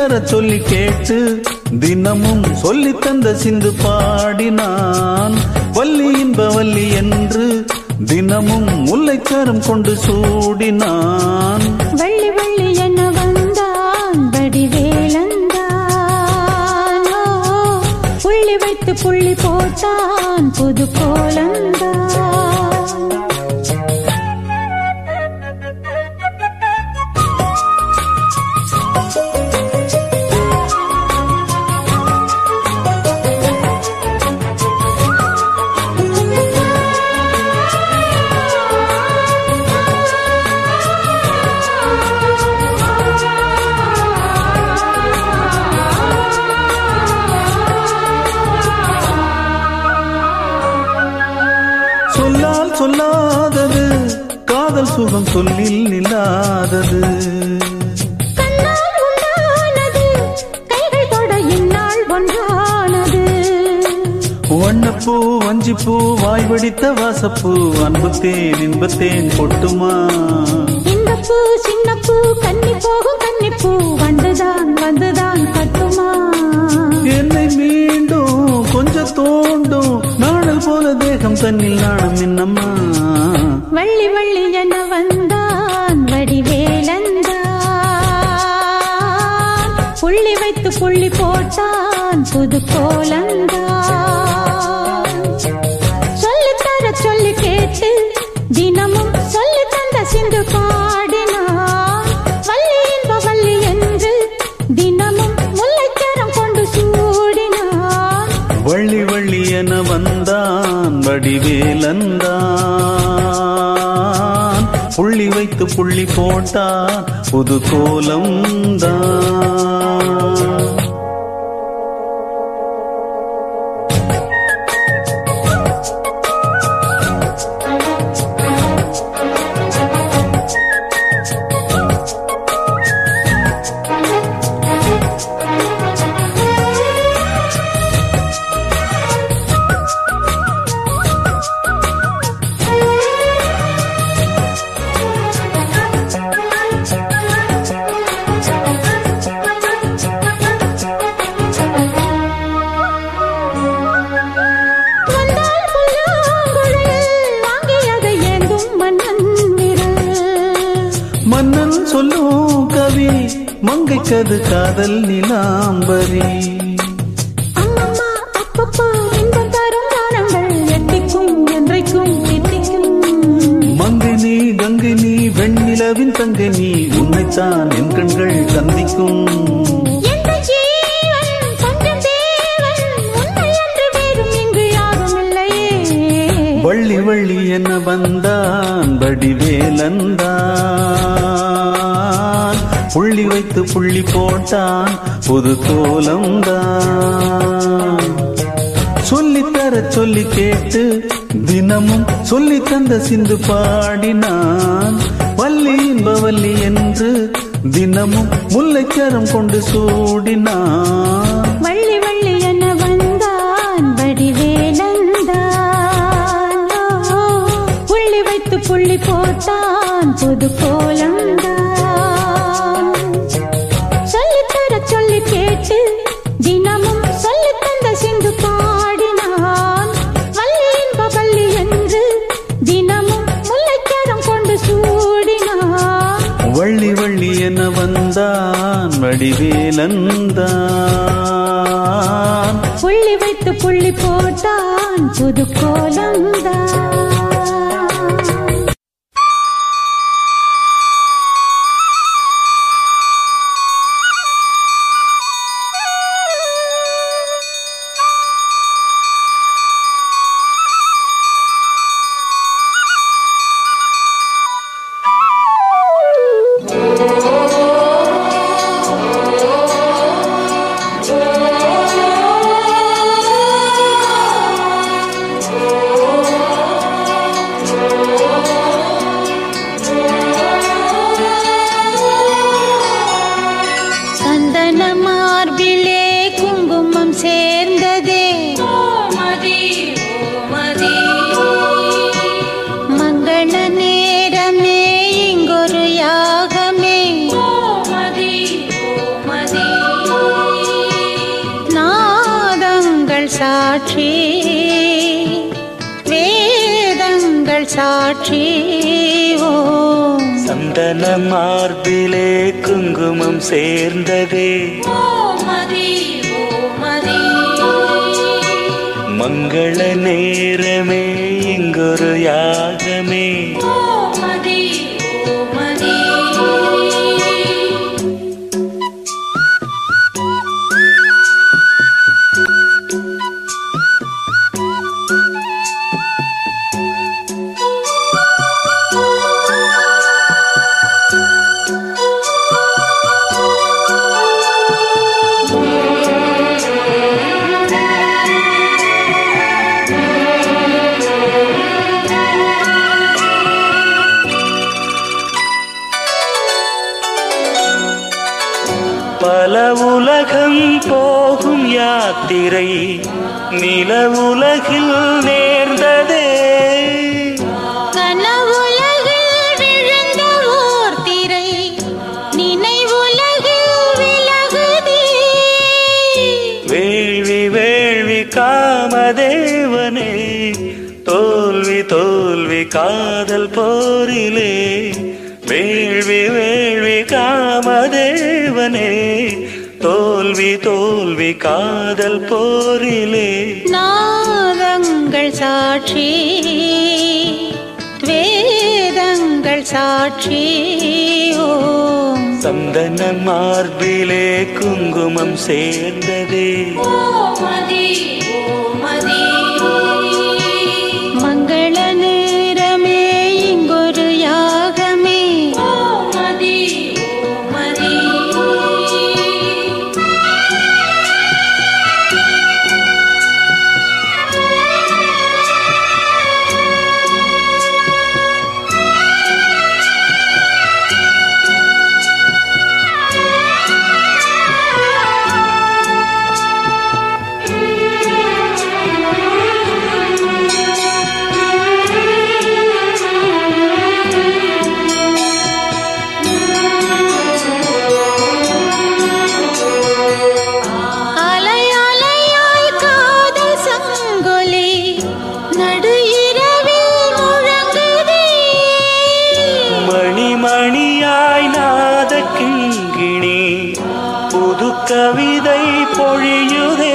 சொல்லித்தர சொல்லி கேட்டு தினமும் சொல்லி தந்த சிந்து பாடினான் வள்ளி இன்ப வள்ளி என்று தினமும் முல்லைச்சாரம் கொண்டு சூடினான் வள்ளி வள்ளி என வந்தான் வடிவேலந்தான் ஓ, புள்ளி வைத்து புள்ளி போட்டான் புது கோலந்தான் சொல்லால் சொல்லாதது காதல் சுகம் சொல்லில் நில்லாதது கண்ணால் உண்டானது கைகள் தொட இந்நாள் ஒன்றானது வண்ணப்பூ வஞ்சிப்பூ வாய் வடித்த வாசப்பூ அன்புத்தேன் இன்பத்தேன் கொட்டுமா இந்த பூ சின்ன பூ கன்னி போகும் கன்னி பூ வந்துதான் வந்துதான் கட்டுமா என்னை மீண்டும் கொஞ்சம் தோண்டும் நாடல் போல தேகம் தன்னில் நாணம் என்னம்மா வள்ளி வள்ளி என வந்தான் வடிவேலந்தான் புள்ளி வைத்து புள்ளி போட்டான் புது கோலந்தான் சொல்லித்தர சொல்லி கேட்டு தினமும் சொல்லி தந்த சிந்து பாடினான் வள்ளி இன்ப வள்ளி என்று தினமும் முல்லைக்கரம் கொண்டு சூடினான் வள்ளி வள்ளி என வந்தான் வடிவேலந்தான் புள்ளி வைத்து புள்ளி போட்டான் புது கோலம்தான் வந்தால் புல்லாங்குழல் வாங்கியதை ஏந்தும் மன்னன் விரல் மன்னன் சொல்லும் கவி மங்கைக்கது காதல் நிலாம்பரி அம்மம்மா அப்பப்பா இன்பம் தரும் காலங்கள் எட்டிக்கும் என்றைக்கும் தித்திக்கும் மங்கை நீ கங்கை நீ வெண்ணிலவின் தங்கை நீ உன்னைத்தான் என் கண்கள் சந்திக்கும் எந்த ஜீவன் கொஞ்சம் தேவன் உன்னை அன்று வேறும் இங்கு யாரும் இல்லையே வள்ளி வள்ளி என வந்தான் வடிவேலந்தான் புள்ளி வைத்து புள்ளி போட்டான் புது கோலம்தான் சொல்லித்தர சொல்லி கேட்டு தினமும் சொல்லி தந்த சிந்து பாடினான் வள்ளி இன்ப வள்ளி என்று தினமும் முல்லைச்சரம் கொண்டு சூடினான் வள்ளி வள்ளி என வந்தான் வடிவேலந்தான் ஓ, புள்ளி வைத்து புள்ளி போட்டான் புது கோலந்தான் சொல்லித்தர சொல்லி கேட்டு தினமும் சொல்லி தந்த சிந்து பாடினான் வள்ளி இன்ப வள்ளி என்று தினமும் முல்லைக்கரம் கொண்டு சூடினான் வள்ளி வள்ளி என வந்தான் வடிவேலந்தான் புள்ளி வைத்து புள்ளி போட்டான் புது கோலந்தான் ஆ சாட்சி வேதங்கள் சாட்சி ஓம் சந்தன மார்பிலே குங்குமம் சேர்ந்ததே ஓமதி ஓமதி மங்கள நேரமே இங்கொரு யாகமே ஓமதி ஓமதி பல உலகம் போகும் யாத்திரை நில உலகில் நேர்ந்ததே கனவுலகில் விழுந்த ஓர் திரை நினைவுலகில் விலகுதே வேள்வி வேள்வி காமதேவனே தோல்வி தோல்வி காதல் போரிலே வேள்வி வேள்வி காமதேவனே தோல்வி தோல்வி காதல் போரிலே நாதங்கள் சாட்சி வேதங்கள் சாட்சி ஓம் சந்தன மார்பிலே குங்குமம் சேர்ந்ததே ஓமதி ஓமதி மங்கள நேரமே இங்கொரு யாகமே ஓமதி ஓமதி அலை அலையாய் காதல் சங்கொலி நடு இரவில் முழங்குதே மணி மணியாய் நாத கிங்கிணி புது கவிதை பொழியுதே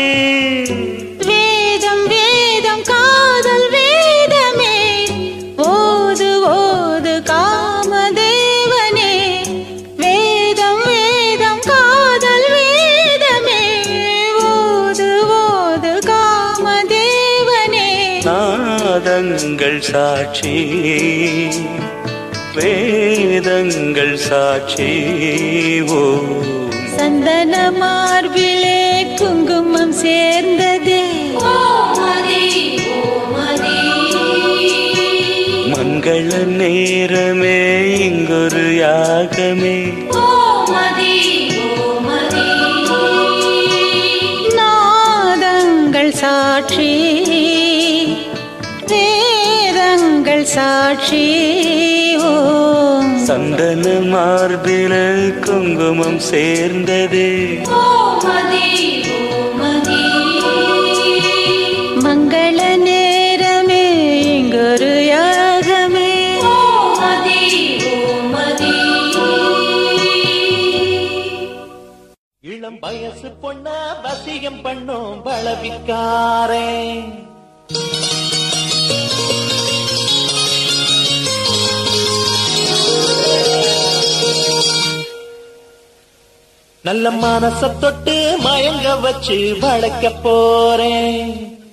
வேதம் வேதம் காதல் வேதமே ஓது ஓது காமதேவனே வேதம் வேதம் காதல் வேதமே ஓது ஓது காமதேவனே நாதங்கள் சாட்சி வேதங்கள் சாட்சி ஓ சந்தன மார்பிலே குங்குமம் சேர்ந்ததே மங்கள நேரமே இங்கொரு யாகமே நாதங்கள் சாட்சி வேதங்கள் சாட்சி ஓம் சந்தன மார்பில குங்குமம் சேர்ந்ததே மங்கள நேரமே இங்கொரு யாகமே இளம் வயசு பொண்ண வசியம் பண்ணும் பலவிக்காரே நல்ல மனச தொட்டு மயங்க வச்சு வளைக்க போறேன்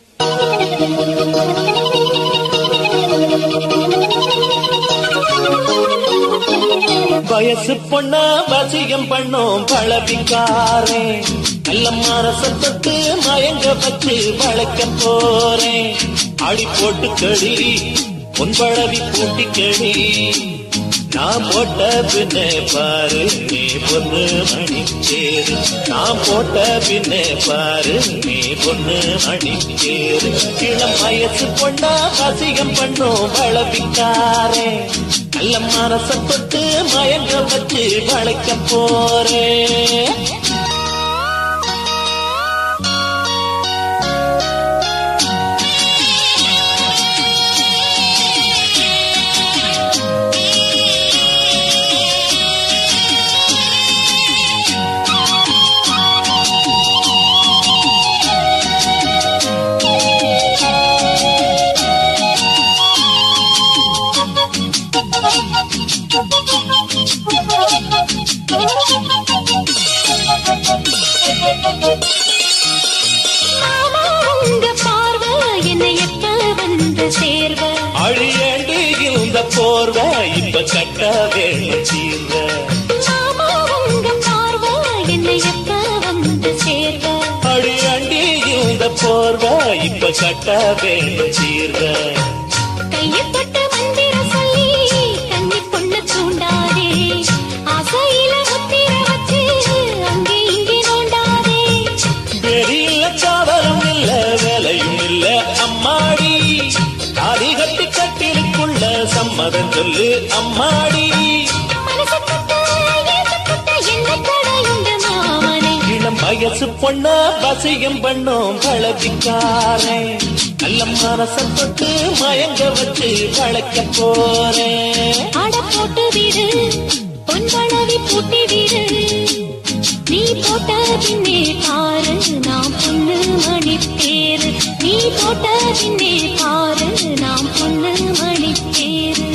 வயசு பொண்ண வசியம் பண்ணும் பழவிக்காரே நல்ல மனச தொட்டு மயங்க வச்சு வளைக்க போறேன் அடி போட்டு கடி உன் பழவி பூட்டி கடி நான் போட்ட பின்னே பாரு நீ பொண்ணு மணி சேரு நான் போட்ட பின்னே பாரு நீ பொண்ணு மணி சேரு இளம் வயசு பொண்ணா வசியம் பண்ணும் வளவிக்காரே நல்ல மனச தொட்டு மயங்க வச்சு வளைக்க போறேன் மாமா உங்க பார்வை என்னை எப்ப வந்து சேர்வ அழியண்டி இந்த போர்வை இப்ப கட்ட வேணும் தீர்வ மாமா உங்க பார்வை என்னை எப்ப வந்து சேர்வ அழியண்டி இந்த போர்வை இப்ப கட்ட வேணும் தீர்வ கையை தொட்டு மந்திர சொல்லி கண்ணி பொண்ணு தூண்டாதே ஆசையில முத்திர வச்சு அங்கே இங்கே நோண்டாதே வெறியில காவலும் இல்ல வேலையும் இல்ல அம்மாடி தாலி கட்டி கட்டிலுக்குள்ள சம்மதம் சொல்லு அம்மாடி மனசு தொட்டு ஏசு தொட்டு என்ன தடையுண்டு மாமனே இளம் வயசு பொண்ண வசியம் பண்ணும் பழதிக்காரன் நல்ல மனச தொட்டு மயங்க வச்சு வளர்க்க போறேன் அட போட்டு விடு பொன்பளவி பூட்டி விடு நீ போட்ட பின்னே பாரு நாம் பொண்ணு மணி பேரு நீ போட்ட பின்னே பாரு நாம் பொண்ணு மணி பேரு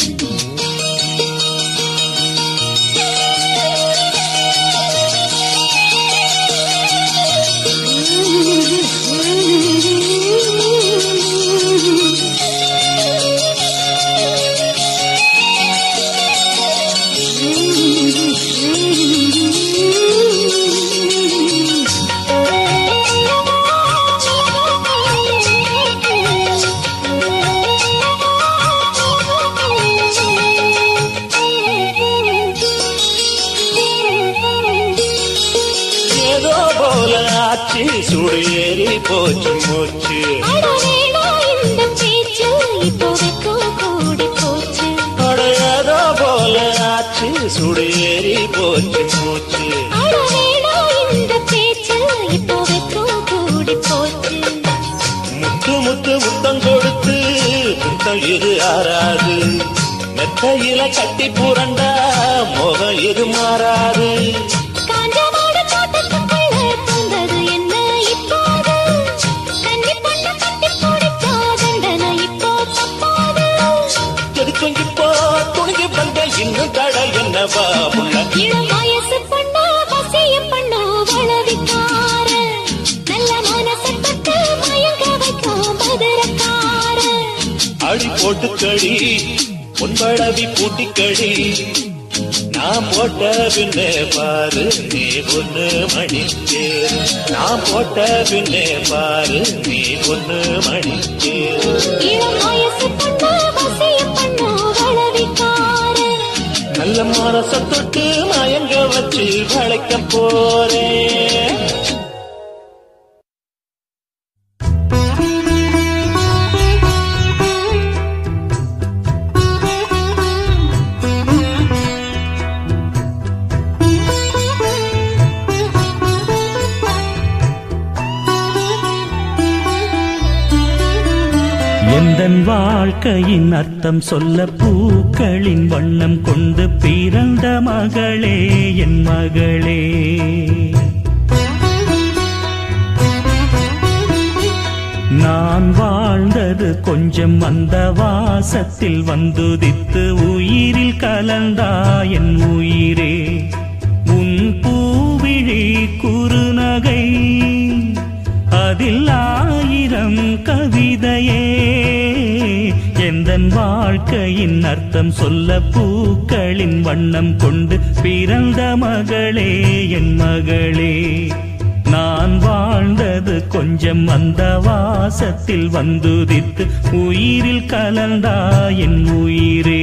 ஏதோ போல ஆச்சு சுடு ஏறி போச்சு மூச்சு அடவேடா இந்த பேச்சு இப்போதைக்கும் கூடி போச்சு அட ஏதோ போல ஆச்சு சுடு ஏறி போச்சு மூச்சு அடவேடா இந்த பேச்சு இப்போதைக்கும் கூடி போச்சு முத்து முத்து முத்தம் கொடுத்து முத்தம் இது ஆறாது மெத்தையில கட்டி புரண்டா முகம் இது மாறாது காஞ்சமாட தோட்டத்துக்குள்ள பூந்தது என்ன இப்போது கன்னி பொண்ணு கட்டி பிடிச்சா தண்டனை இப்போ தப்பாது எதுக்கும் இப்போ துணிஞ்சு வந்த இன்னும் தடை என்னவா உள்ள இளம் வயசு பொண்ணு வசிய பண்ணு வளவிக்கார நல்ல மனசை தொட்டு மயங்க வைக்கும் மதுரக்கார அடி போட்டு கடி பொன்பளவி பூட்டி கடி நான் போட்ட பின்னே பாரு நீ ஒண்ணு மணிக்கேரு நான் போட்ட பின்னே பாரு நீ ஒண்ணு மணிக்கேரு இளம் வயசு பொண்ணு வசிய பண்ணு வளவிக்கார நல்ல மனச தொட்டு மயங்க வச்சு வளைக்க போறேன் எந்தன் வாழ்க்கையின் அர்த்தம் சொல்ல பூக்களின் வண்ணம் கொண்டு பிறந்த மகளே என் மகளே நான் வாழ்ந்தது கொஞ்சம் அந்த வாசத்தில் வந்துதித்து உயிரில் கலந்தா என் உயிரே உன் பூவிழி குறுநகை அதில் ஆயிரம் கவிதையே எந்தன் வாழ்க்கையின் அர்த்தம் சொல்ல பூக்களின் வண்ணம் கொண்டு பிறந்த மகளே என் மகளே நான் வாழ்ந்தது கொஞ்சம் அந்த வாசத்தில் வந்துதித்து உயிரில் கலந்தா என் உயிரே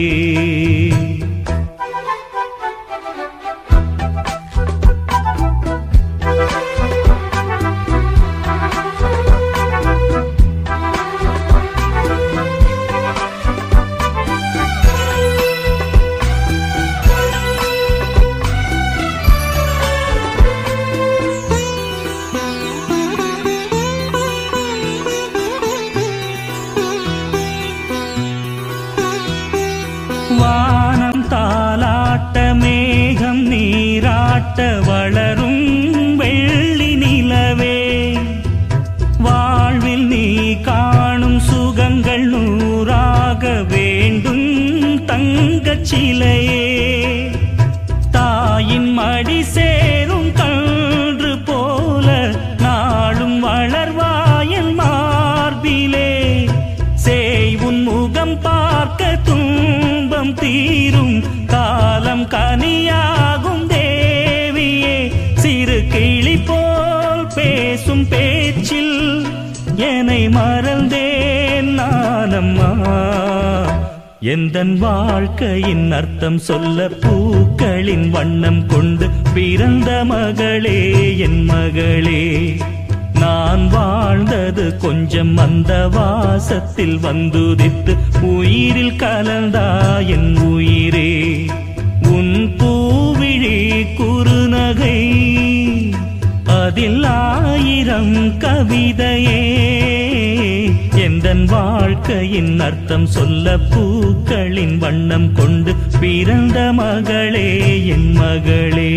வானம் தாலாட்ட மேகம் நீராட்ட வளரும் வெள்ளி நிலவே வாழ்வில் நீ காணும் சுகங்கள் நூறாக வேண்டும் தங்கச் சிலையே தாயின் மடி சேரும் கன்று போல நாளும் வளர்வாயன் மார்பிலே சேய் உன் முகம் பார்க்க துன்பம் தீரும் காலம் கனியாகும் தேவியே சிறு கிளி போல் பேசும் பேச்சில் என்னை மறந்தேன் நானம்மா எந்தன் வாழ்க்கையின் அர்த்தம் சொல்ல பூக்களின் வண்ணம் கொண்டு பிறந்த மகளே என் மகளே நான் வாழ்ந்தது கொஞ்சம் அந்த வாசத்தில் வந்துதித்து உயிரில் கலந்தா என் உயிரே உன் பூவிழி குறுநகை அதில் ஆயிரம் கவிதையே எந்தன் வாழ்க்கையின் அர்த்தம் சொல்ல பூக்களின் வண்ணம் கொண்டு பிறந்த மகளே என் மகளே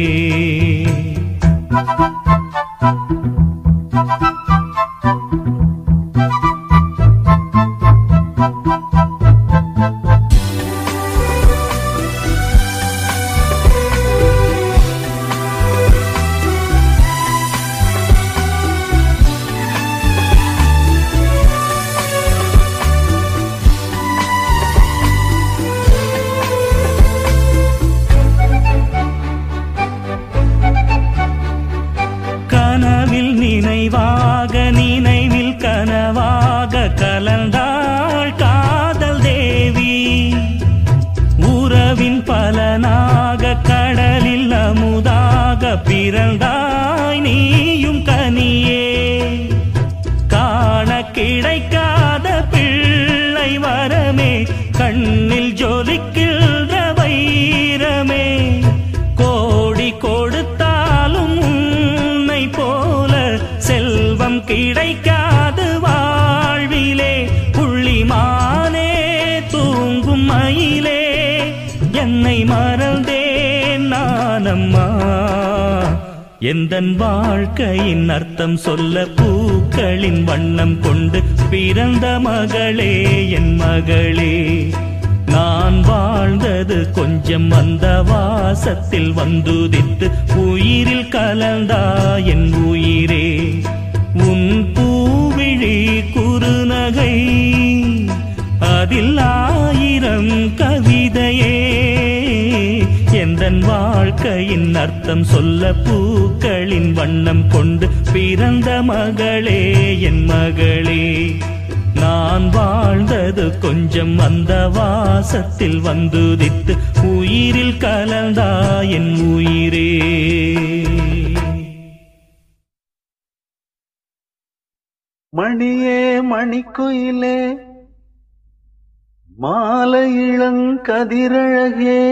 கனவில் நினைவாக நினைவில் கனவாக கலந்தாள் காதல் தேவி உறவின் பலனாக கடலில் அமுதாக பிறந்தாய் நீயும் கனியே காண கிடைக்காத பிள்ளை வரமே கண்ணில் ஜொலிக்கின்ற வைரமே கோடி கொடுத்தாலும் உன்னை போல செல்வம் கிடைக்காது வாழ்விலே புள்ளிமானே தூங்கும் மயிலே என்னை மறந்தேன் நானம்மா எந்தன் வாழ்க்கையின் அர்த்தம் சொல்ல பூக்களின் வண்ணம் கொண்டு பிறந்த மகளே என் மகளே நான் வாழ்ந்தது கொஞ்சம் அந்த வாசத்தில் வந்துதித்து உயிரில் கலந்தா என் உயிரே உன் பூவிழி குறுநகை அதில் ஆயிரம் கவிதையே எந்தன் வாழ்க்கையின் அர்த்தம் சொல்ல பூக்களின் வண்ணம் கொண்டு பிறந்த மகளே என் மகளே நான் வாழ்ந்தது கொஞ்சம் அந்த வாசத்தில் வந்துதித்து உயிரில் கலந்தா என் உயிரே மணியே மணிக்குயிலே மாலை இளங்கதிரழகே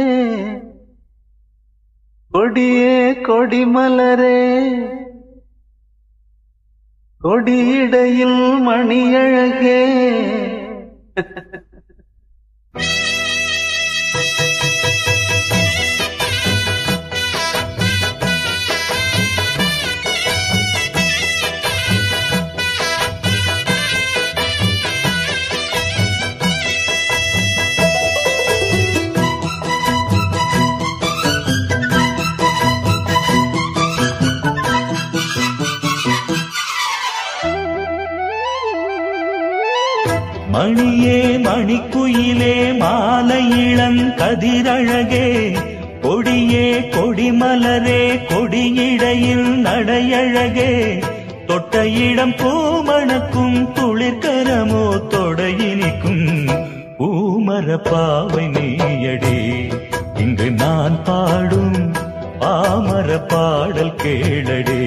கொடியே கொடிமலரே கொடியிடையில் மணியழகே மணியே மணிக்குயிலே மாலை இளங்கதிரழகே கொடியே கொடிமலரே கொடியிடையில் நடையழகே தொட்ட இடம் பூமணக்கும் துளிர்கரமோ தொடையினிக்கும் பூமர பாவை நீயடே இங்கு நான் பாடும் பாமர பாடல் கேளடே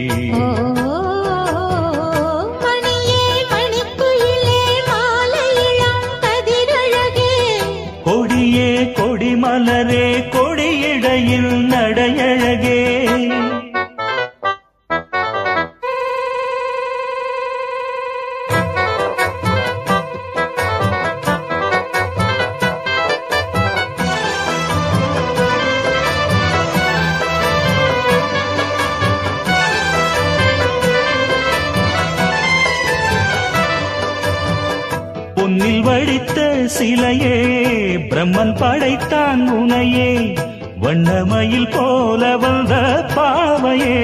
மணியே மணிக்குயிலே மாலை இளம் கதிரழகே கொடியே கொடிமலரே கொடியிடையில் நடையழகே பொன்னில் வடித்த சிலையே பிரம்மன் படைத்தான் உனையே வண்ணமயில் போல வந்த பார்வையே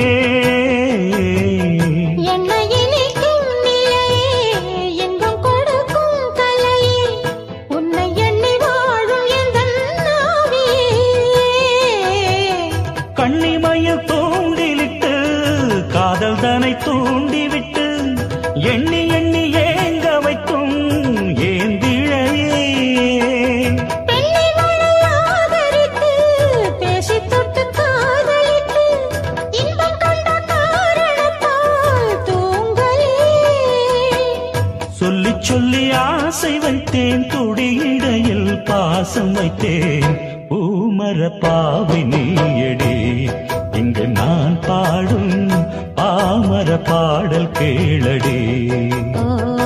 என்னை இனிக்கும் நிலையே, இன்பம் கொடுக்கும் கலையே, உன்னை எண்ணி வாழும் எந்தன் நாவியே. கண்ணிமையில் தூண்டிலிட்டு காதல் தனை தூண்டிவிட்டு எண்ணி எண்ணி ஏங்க வைக்கும் ஏந்திழையே பெண்ணை மழை ஆதரித்து, பேசித் தொட்டு காதலித்து, இன்பம் கண்ட காரணத்தால் தூங்கலே. சொல்லி சொல்லி ஆசை வைத்தேன் துடியிடையில் பாசம் வைத்தேன் பூமர பாவை நீயடி இங்கு நான் பாடும் பாமர பாடல் கேளடி ஓ,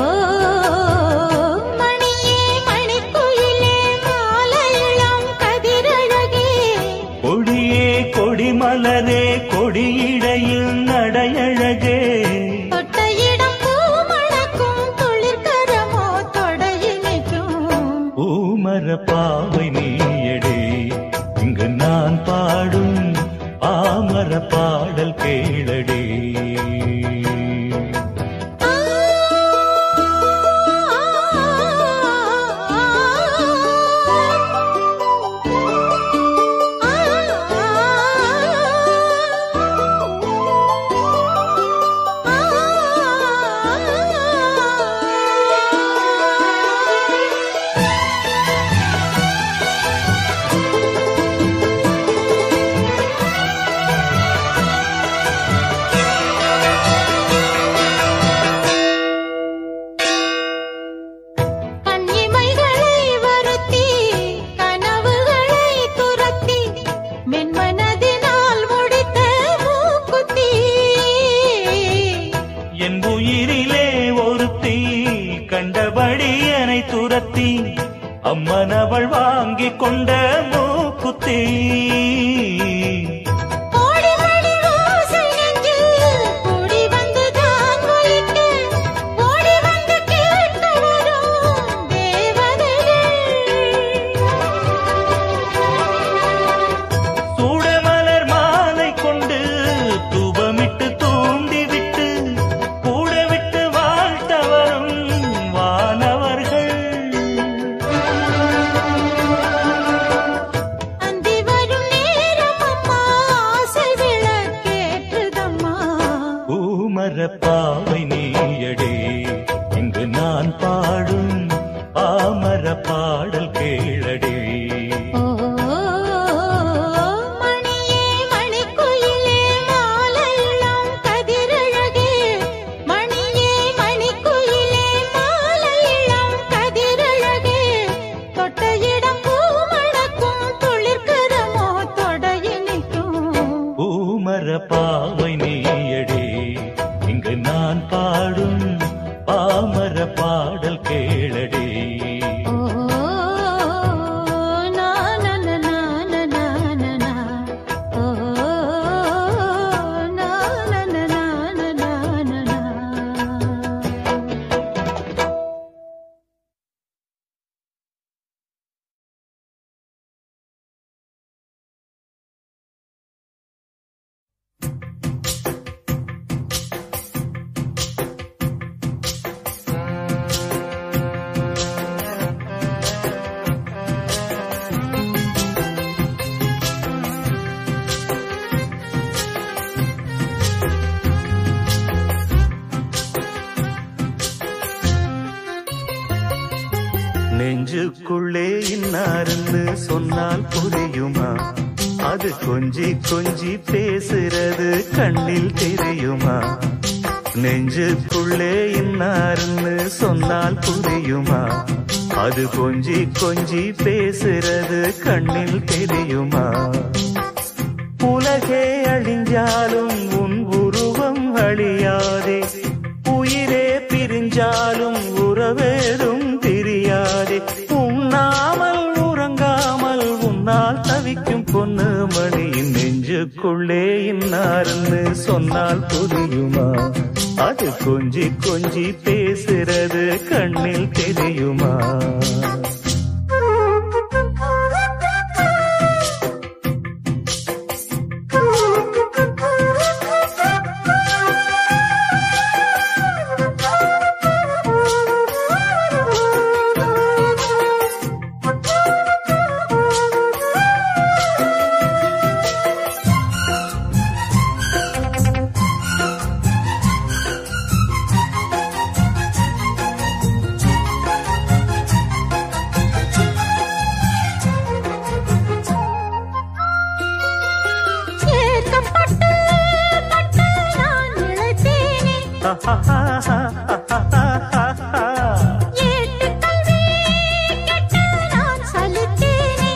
மணியே மணிக்குயிலே மாலையிளம் கதிரழகே கொடியே கொடிமலரே கொடியிடையில் நடையழகே தொட்ட இடம் பூ மணக்கும் துளிர்கரமோ தொடையினைக்கும் பூமர பாவை நீயடி இங்கு நான் பாடும் பாமர பாடல் கேளடி ஆ, ஆ, கண்ணிமைகளை வருத்தி கனவுகளை துரத்தி மென்மனதினால் முடித்த மூக்குத்தி என் உயிரிலே ஒருத்தி கண்டபடி என்னை துரத்தி அம்மன் அவள் வாங்கி கொண்ட மூக்குத்தி ஓடி மணி ஓசை நெஞ்சில் கூடி வந்து தான் ஒலிக்க ஓடி வந்து கேட்க வரும் தேவதைகள் சூடமலர் மாலை கொண்டு தூபமிட்டு தூண்டிவிட்டு கூட விட்டு வாழ்த்த வரும் வானவர்கள் அந்தி வரும் நேரம் அம்மா ஆசை விளக்கேற்றுதம்மா பூமர பாவை நீயடி இங்கு நான் பாடும் பாமர பாடல் கேளடி ஓ மணியே மணிக்குயிலே மாலையிளம் கதிரழகே மணியே மணிக்குயிலே மாலையிளம் கதிரழகே தொட்ட இடம் பூ மணக்கும் துளிர்கரமோ தொடையினிக்கும் பூமர பாவை நீயடி இங்கு நான் பாடும் பாமர பாடல் கேளடி ஓ நா நா நா நா நா நா நா நா ஓ நா நா நா நா நா நா நா நெஞ்சுக்குள்ளே இன்னாருன்னு சொன்னால் புரியுமா அது கொஞ்சி கொஞ்சி பேசுறது கண்ணில் தெரியுமா நெஞ்சுக்குள்ளே இன்னாருன்னு சொன்னால் புரியுமா அது கொஞ்சி கொஞ்சி பேசுறது கண்ணில் தெரியுமா உலகே அழிஞ்சாலும் உன் உருவம் அழியாதே உயிரே பிரிஞ்சாலும் உறவேதும் பிரியாதே உண்ணாமல் உறங்காமல் உன்னால் தவிக்கும் பொண்ணு மணியின் நெஞ்சுக்குள்ளே இன்னார்னு சொன்னால் புரியுமா அது கொஞ்சி கொஞ்சி பேசுறது கண்ணில் தெரியுமா Thank you. ஏட்டு கல்வி கெட்டு நான் சலித்தேனே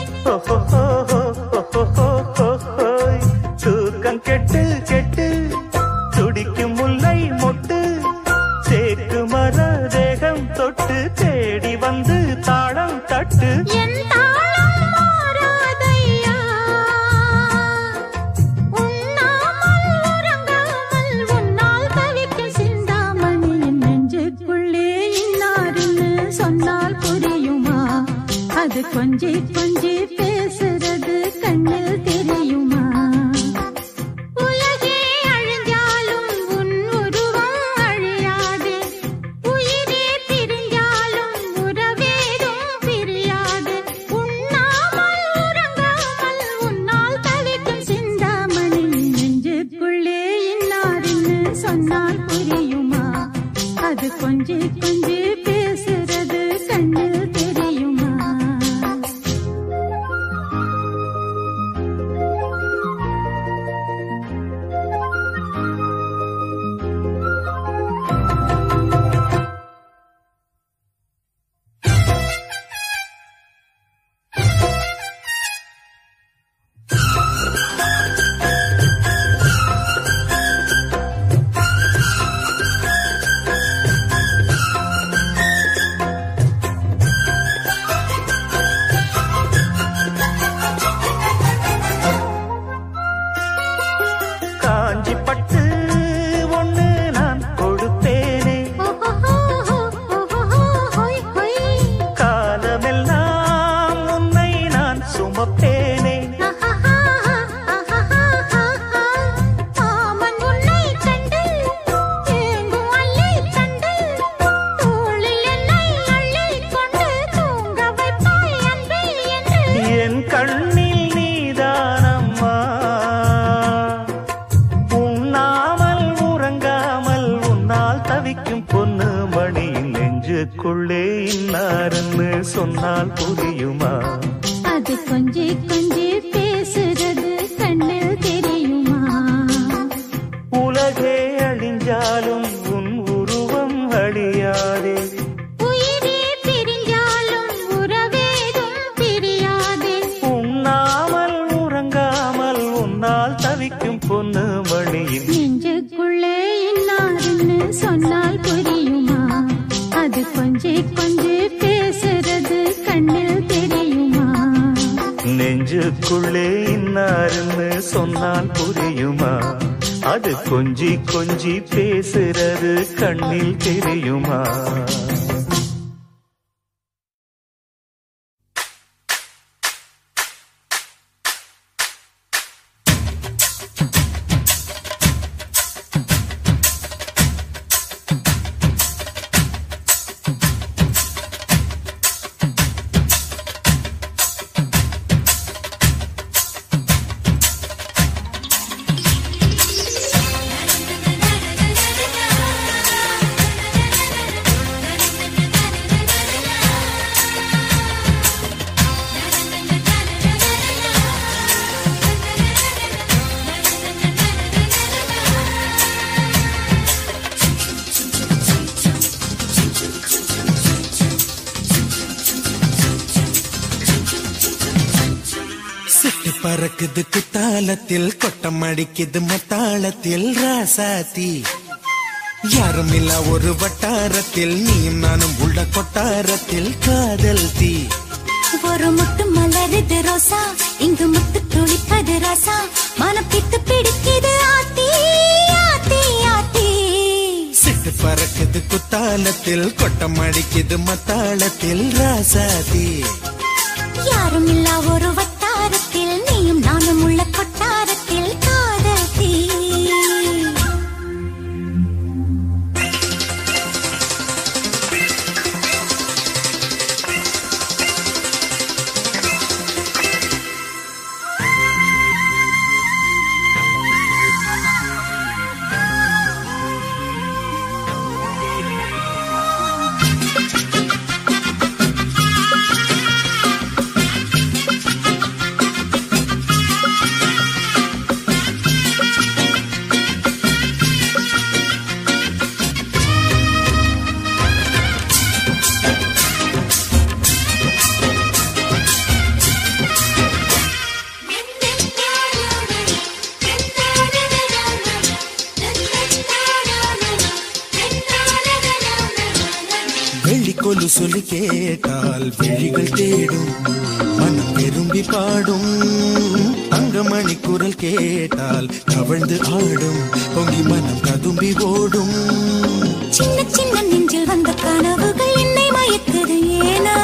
தூக்கம் கெட்டு கெட்டு துடிக்கும் முல்லை மொட்டு தேக்கு மர தேகம் தொட்டு தேடி வந்து தாளம் தட்டு என் தாளம் மாறாதையா உண்ணாமல் உறங்காமல் உன்னால் தவிக்கும் சிந்தாமணி என் நெஞ்சுக்குள்ளே இன்னாருன்னு சொன்னால் புரியுமா அது கொஞ்சி கொஞ்சி பேசுறது கண்ணில் தெரியுமா உலகே அழிஞ்சாலும் உன் உருவம் அழியாதே உயிரே பிரிஞ்சாலும் உறவேதும் பிரியாது உண்ணாமல் உறங்காமல் உன்னால் தவிக்கும் சிந்தாமணி நெஞ்சுக்குள்ளே இன்னாருன்னு சொன்னால் புரியுமா அது கொஞ்சி கொஞ்சி பேசுறது கண்ணில் தெரியுமா காஞ்சி பட்டு ஒண்ணு நான் கொடுத்தேனே காலமெல்லாம் உன்னை நான் சுமப்பேனே மாமன் உன்னை கண்டு ஏங்கும் அள்ளி கண்டு தோளில் என்னை அள்ளிக் கொண்டு தூங்க வைப்பாய் அன்பே என்று என் கண்ணில் நீதானம்மா உண்ணாமல் உறங்காமல் உன்னால் தவிக்கும் பொண்ணு மணி நெஞ்சுக்குள்ளே இன்னாருன்னு சொன்னால் புரியுமா அது கொஞ்சி கொஞ்சி பேசுறது கண்ணில் தெரியுமா உலகே அழிஞ்சாலும் உன் உருவம் அழியாதே உயிரே பிரிஞ்சாலும் உறவேதும் பிரியாதே உண்ணாமல் உறங்காமல் உன்னால் தவிக்கும் பொண்ணு மணியின் நெஞ்சுக்குள்ளே இன்னாருன்னு சொன்னால் புரியுமா அது கொஞ்சி கொஞ்சி பேசுறது கண்ணில் தெரியுமா நெஞ்சுக்குள்ளே இன்னாருன்னு சொன்னால் புரியுமா அது கொஞ்சி கொஞ்சி பேசுறது கண்ணில் தெரியுமா சிட்டு பறக்குது குத்தாலத்தில் கொட்டம் அடிக்குது மத்தாளத்தில் ராசாத்தி யாரும் இல்ல ஒரு வட்டாரத்தில் நீயும் நானும் உள்ள கொட்டாரத்தில் காதல் தீ ஒரு முட்டு மலருது ரோசா இங்கு முட்டு துளிப்பது ராசா மனம் பித்து பிடிக்குது ஆத்தி ஆத்தி ஆத்தி சிட்டு பறக்குது குத்தாலத்தில் கொட்டம் அடிக்குது மத்தாளத்தில் ராசாத்தி யாரும் இல்லா ஒரு வட்டாரத்தில் நீயும் நானும் உள்ள கொட்டாரத்தில் காதல் தீ சிட்டு கொலு சொல்லி கேட்டால் விழிகள் தேடும் மனம் விரும்பி பாடும் தங்கமணி குரல் கேட்டால் கவிழ்ந்து ஆடும் பொங்கி மனம் கதும்பி ஓடும் சின்ன சின்ன நெஞ்சில் வந்த கனவுகள் என்னை மயக்குது ஏனா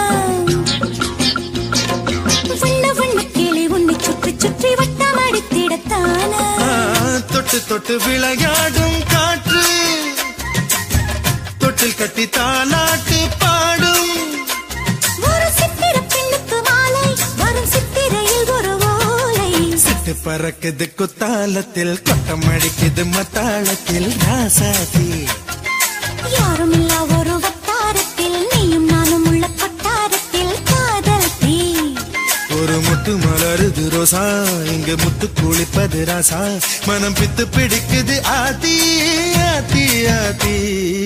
வண்ண வண்ண கிளி உன்னை சுற்றி சுற்றி வட்டம் அடித்திடத்தானா ஆ, தொட்டு தொட்டு விளையாடும் காற்று தொட்டில் கட்டி தாலாட்டு பாடும் ஒரு சித்திர பெண்ணுக்கு மாலை வரும் சித்திரையில் ஒரு ஓலை சிட்டு பறக்குது குத்தாலத்தில் கொட்டம் அடிக்குது மத்தாளத்தில் ராசாதி யாரும் இல்லா ஒரு வட்டாரத்தில் நீயும் நானும் உள்ள கொட்டாரத்தில் காதல் தீ ஒரு முத்து மலருது ரோசா இங்க முத்து குளிப்பது ராசா மனம் பித்து பிடிக்குது ஆதி ஆதி ஆதி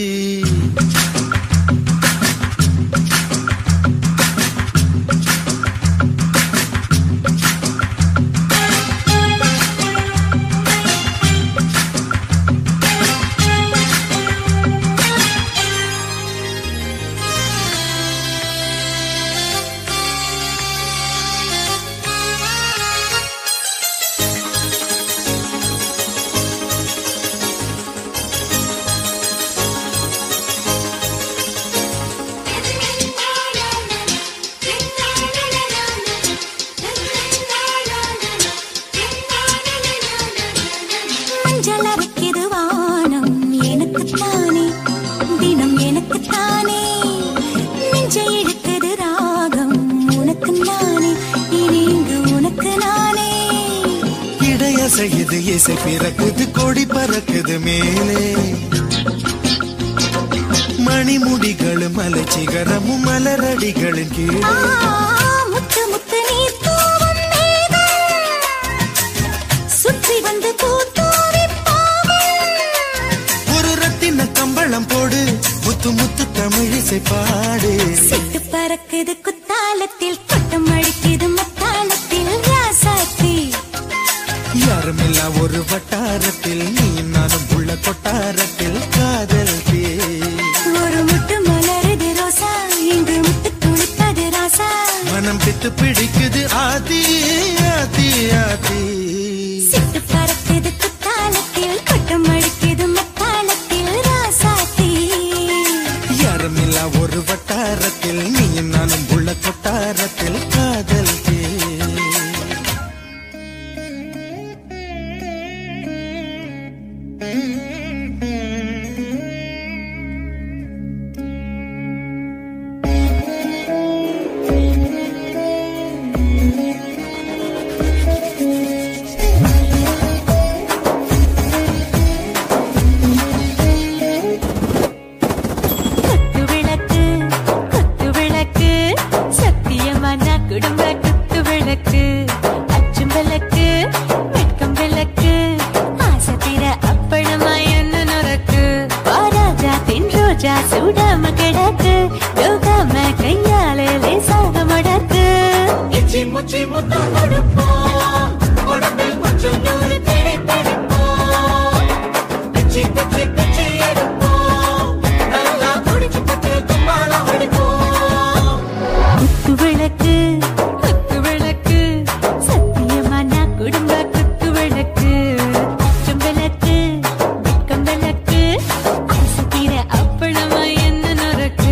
மஞ்சள் அரைக்குது வானம் எனக்குத்தானே தினம் எனக்குத்தானே நெஞ்சை இழுக்குது ராகம் உனக்கு நானே இனி இங்கு உனக்கு நானே இடையசையுது இசை பிறக்குது கொடி பறக்குது மேலே மணிமுடிகளும் மலை சிகரமும் மலரடிகளின் ஆ, கீழே முத்து முத்து நீர் தூவும் மேகம் சுற்றி வந்து பூத்தூவி போகும் ஒரு ரத்தின கம்பளம் போடு முத்து முத்து தமிழிசை பாடு சிட்டு பறக்குது குத்தாலத்தில் கொட்டம் அடிக்குது மத்தாளத்தில் ராசாத்தி யாருமில்லா ஒரு வட்டாரத்தில் நீ நானும் உள்ள கொட்டாரத்தில் காதல் தே ஒரு முட்டு மலருது ரோசா இங்கு முட்டு துளிப்பது ராசா மனம் பித்து பிடிக்குது ஆதி ஆதி ஆதி சிட்டு பறக்குது குத்தாலத்தில் கொட்டம் அடிக்குது மத்தாளத்தில் ராசாத்தி யாருமில்லா ஒரு வட்டாரத்தில் நீ நானும் உள்ள கொட்டாரத்தில் காதல் தே குத்து விளக்கு குத்து விளக்கு சத்தியமான குடும்ப குத்து விளக்கு அச்சும் விளக்கு வெட்கம் விளக்கு ஆசை தீர அப்பளமா என்ன நுறக்கு வாராஜா தென் ரோஜா சூடாம கிடக்கு யோகாம கையால லேசாக மடக்கு இச்சி முச்சி முத்தம் கொடுப்போம் உடம்பில் கொஞ்சம் நூறு தேடி பிடிப்போம் பிச்சி பிச்சி பிச்சி எடுப்போம் நல்லா குடிச்சு பத்து தும்பாலம் அடிப்போம் குத்து விளக்கு குத்து விளக்கு சத்தியமான குடும்ப குத்து விளக்கு அச்சம் விளக்கு வெட்கம் விளக்கு ஆசை தீர அப்பளமா என்ன நுறக்கு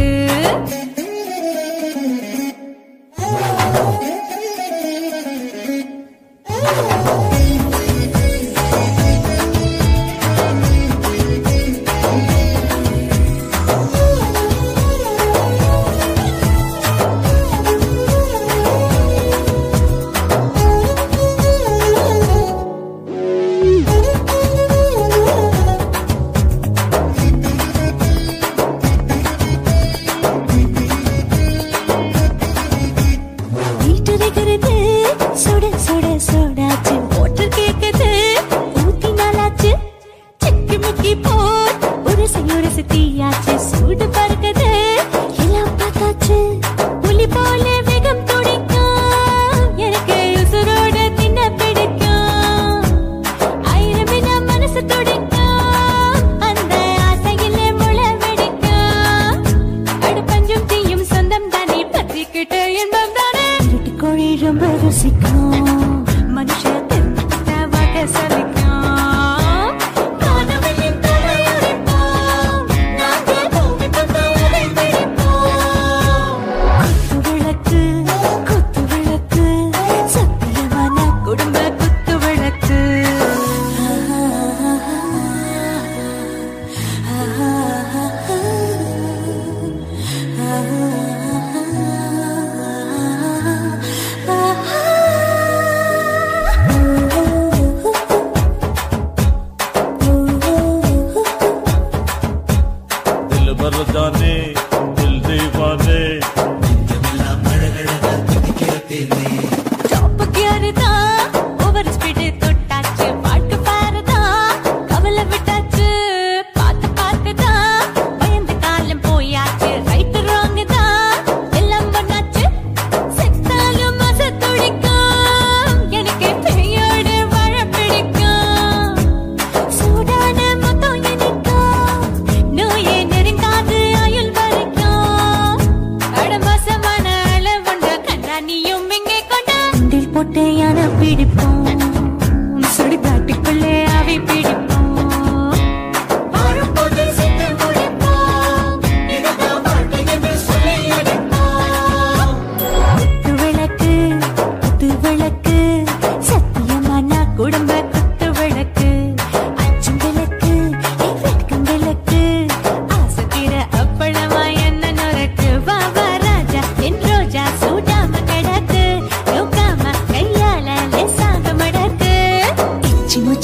வீட்டுகிறது சுட சுட சுடாச்சு ஓட்டர் கேக்குது ஊத்தி நாளாச்சு சிக்கி முக்கி போர் ஒரு செய்யுற சுத்தியாச்சு சூடு பறக்குது எல்லாம் பார்த்தாச்சு புலி போல வேகம் துடிக்கும் எனக்கு உசுரோட தின்ன பிடிக்கும் ஆயிரம் மனசு துடிக்கும் அந்த ஆசையிலே முளை வெடிக்கும் அடுப்பஞ்சும் தீ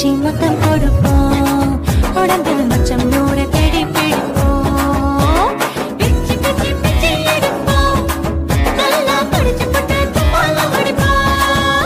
வச்சு முத்தம் கொடுப்போம் உடம்பில் மச்சம் நூறு தேடி பிடிப்போம் பிச்சு பிச்சு பிச்சு எடுப்போம் நல்லா படிச்சு போட்டு துப்பால முடிப்போம்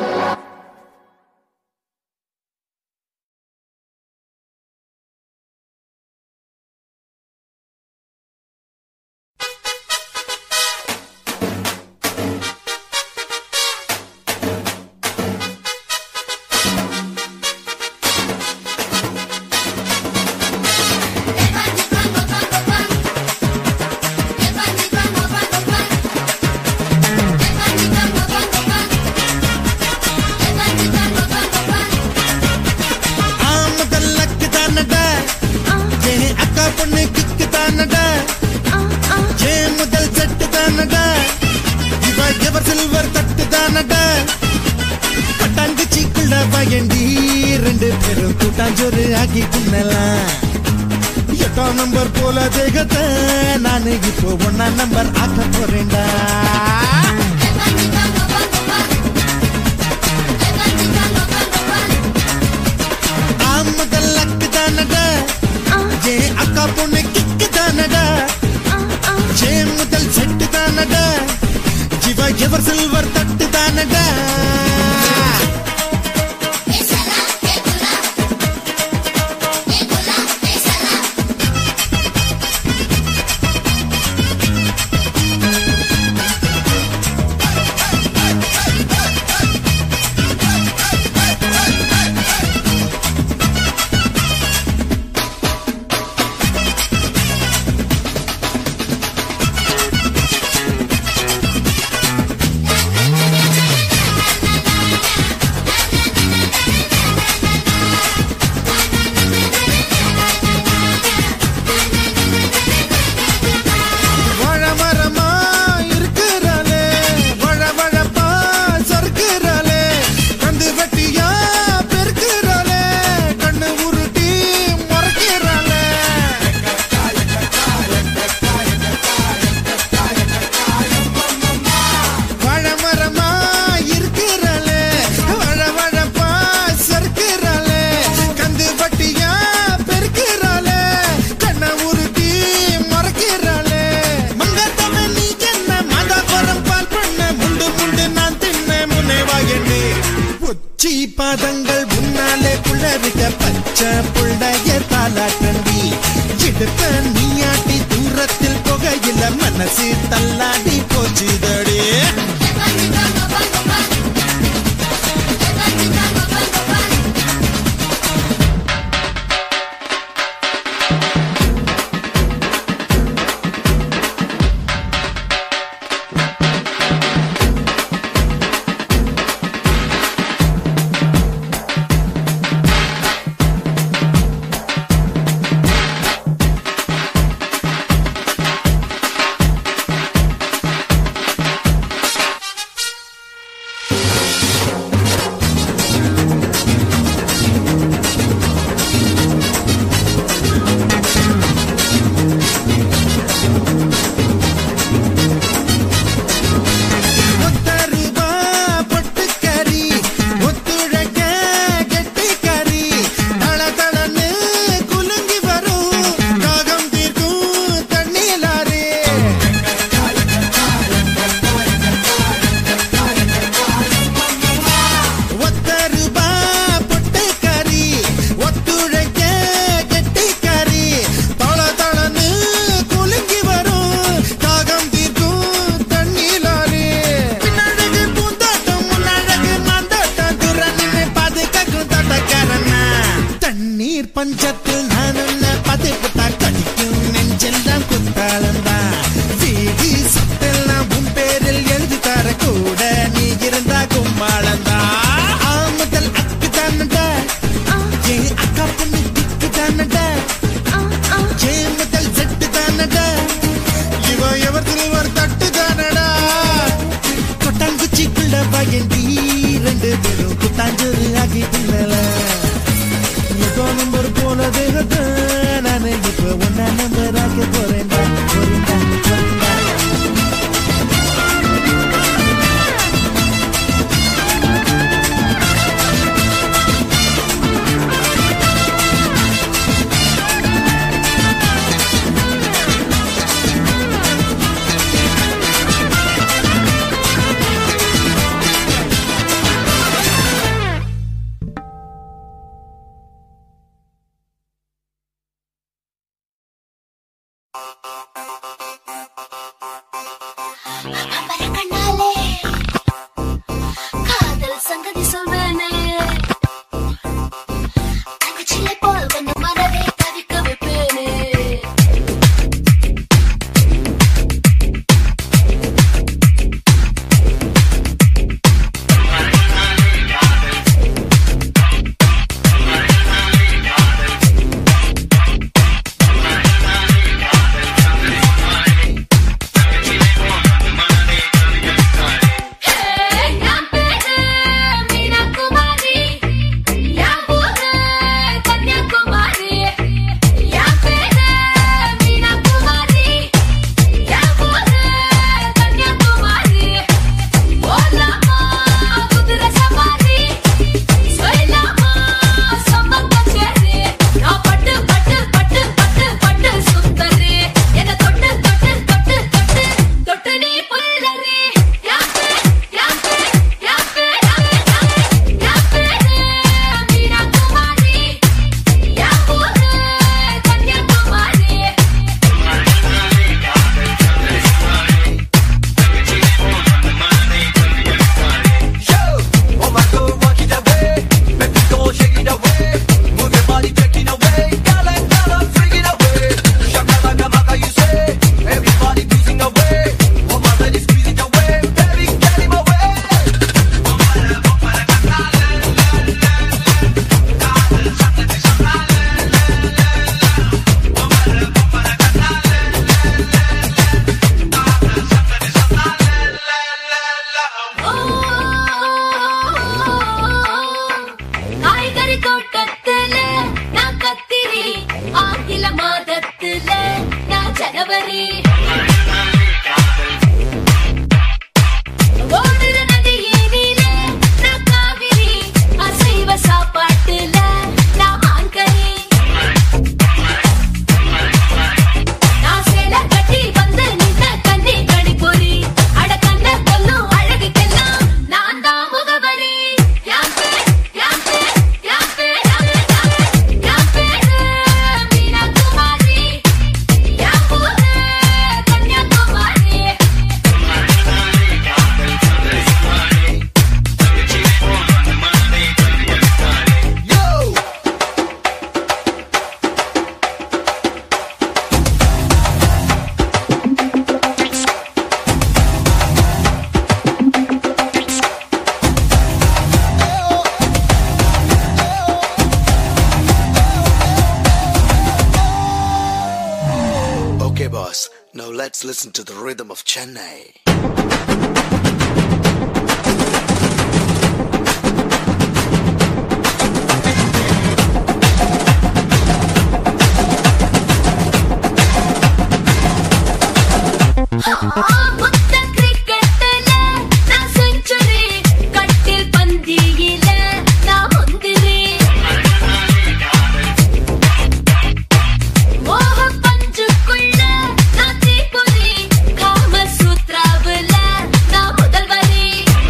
ஆமதல்லக்கு தானடா ஏன் அக்கா பொண்ணு கிக்கு தானடா ஏன் முதல் செட்டு தானடா இவ எவர் சில்வர் தட்டு தானடா பட்டாங்குச்சிக்குள்ள பயண்டி ரெண்டு பேரும் கூட்டாஞ்சோறு ஆக்கி குன்னலாம் எட்டாம் நம்பர் போல தேகத்தை நானு இப்போ ஒன்னா நம்பர் ஆக்க போறேன்டா ஆமதல்லக்கு தானடா ஏன் அக்கா பொண்ணு கிக்கு தானடா ஏன் முதல் செட்டு தானடா ஜிவா எவர் சில்வர் தட்டு தானடா வாழ மரமா இருக்கிறாளே வழ வழப்பா சறுக்கிறாளே கந்து வெட்டியா பெருக்கிறாளே கண்ணு உருட்டி மறைக்கிறாளே வாழ மரமா இருக்கிறாளே வழ வழப்பா சறுக்கிறாளே கந்து வட்டியா பெருக்கிறாளே கண்ண உருட்டி மறைக்கிறாளே மங்கத்தமே நீ என்ன மதாபுரம் பால் பண்ண முண்டு முண்டு நான் தின்ன முனைவாயண்டு உச்சி பாதங்கள் முன்னாலே புள்ளரிக்க பச்சை புள்ளைய தாலாட்டண்டி இடுப்ப நீயாட்டி தூரத்தில் புகையில மனசு தள்ளாடி போச்சுதடி ஒத்தருவா பொட்டுக்கறி ஒத்துழைக்க கெட்டிக்கறி தள தளன்னு குலுங்கி வரும் தாகம் தீர்க்கும் தண்ணீலாரே ஒத்தருவா பொட்டுக்கறி ஒத்துழைக்க கெட்டிக்கறி தள தளன்னு குலுங்கி வரும் தாகம் தீர்க்கும் தண்ணீலாரே பின்னழகு பூந்தோட்டம் முன்னழகு மாந்தோட்டம் துற நின்று பாதுகாக்கும் தோட்டக்காரனா தண்ணீர் பஞ்சத்தில் நான் உன்னை பதிப்புட்டா கடிக்கும் நெஞ்செல்லாம் குத்தாளந்தா வீதி சத்தெல்லாம் உன் பேரில் எழுதி தர கூட நீ இருந்தா கும்மாளந்தா ஆமுதல் அக்கு தானடா ஏன் அக்கா பொண்ணு திக்கு தானடா ஏன் முதல் செட்டு தானடா இவ எவர் திருவர் தட்டு தானடா கொட்டாங்குச்சிக்குள்ள பயண்டி ரெண்டு பேரும் குட்டாஞ்சோறு ஆகி தின்னல எதோ நம்பர் போல தேகத்தை நானு இப்ப ஒன்னா நம்பர் ஆக்க போறேன்டா போறேன்டா போறேன்டா ஆ பம்பர கண்ணாலே காதல் சங்கதி சொல்வேனே தங்கச்சிலை போல் வந்து மனதை தவிக்க வைப்பேனே நான் பேரு மீனாகுமாரி என் ஊரு கன்னியாகுமாரி என் பேரு மீனாகுமாரி என் ஊரு கன்னியாகுமாரி போலாமா குதிரை சவாரி சொல்லலாமா சம்மந்த சேரி நான் பட்டு பட்டு பட்டு பட்டு பட்டு சுந்தரி என்ன தொட்டு தொட்டு தொட்டு தொட்டு தொட்டு நீ புல்லரி என் பேர் என் பேர் என் பேர் என் பேரு மீனாகுமாரி என் ஊரு கன்னியாகுமாரி காய்கறி தோட்டத்துல நான் கத்திரி ஆங்கில மாதத்துல நான் ஜனவரி ஓடுற நதியினில நான் காவிரி அசைவ சாப்பாட்டுல நான் மான்கறி நான் சேலை கட்டி வந்து நின்ன கண்ணி கணிப்பொறி அட கண்ண கொல்லும் அழகுக்கெல்லாம் நான் தான் முகவரி என் பேர் என் பேர் என் பேர் என் பேரு மீனாகுமாரி என் ஊரு Kanyakumari Okay, boss. Now let's listen to the rhythm of Chennai. முத்த கிரிக்கெட்டுல நான் செஞ்சுரி கட்டில் பந்தியில நான் முந்திரி மோக பஞ்சுக்குள்ள நான் தீப்பொறி காம சூத்ராவுல நான் முதல்வரி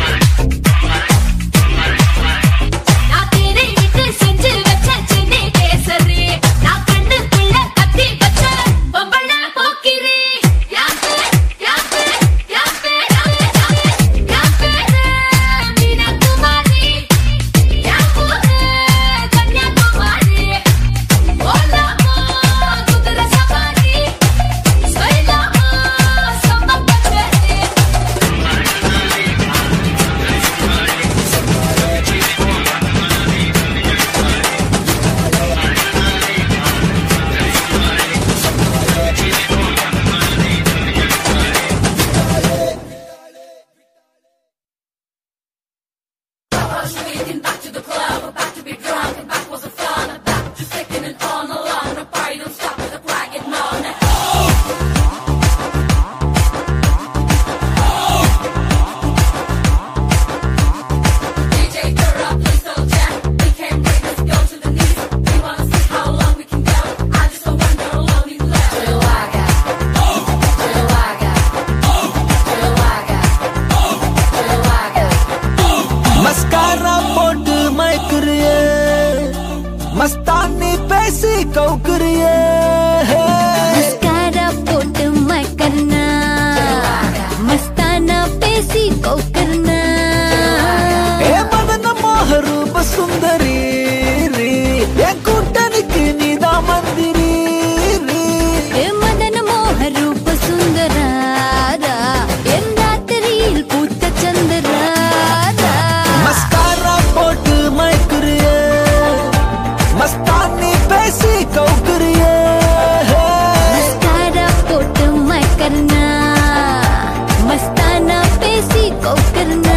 நான் தேனை விட்டு செஞ்சு வச்ச சென்னை கேசரி நான் கண்ணுக்குள்ள கத்தி வச்ச பொம்பள போக்கிரி யான் பேர் யான் பேர் யான் பேர் யான் பேரு மீனாகுமாரி யான் ஊரு கன்னியாகுமாரி போலாமா குதிரை சவாரி சொல்லலாமா சம்மந்த சேரி மஸ்காரா போட்டு மயக்குறியே மஸ்தானி பேசி கவுக்குறியே மஸ்காரா கவுக்குறியே மஸ்காரா போட்டு மயக்கறனா மஸ்தானா பேசி கோக்கறனா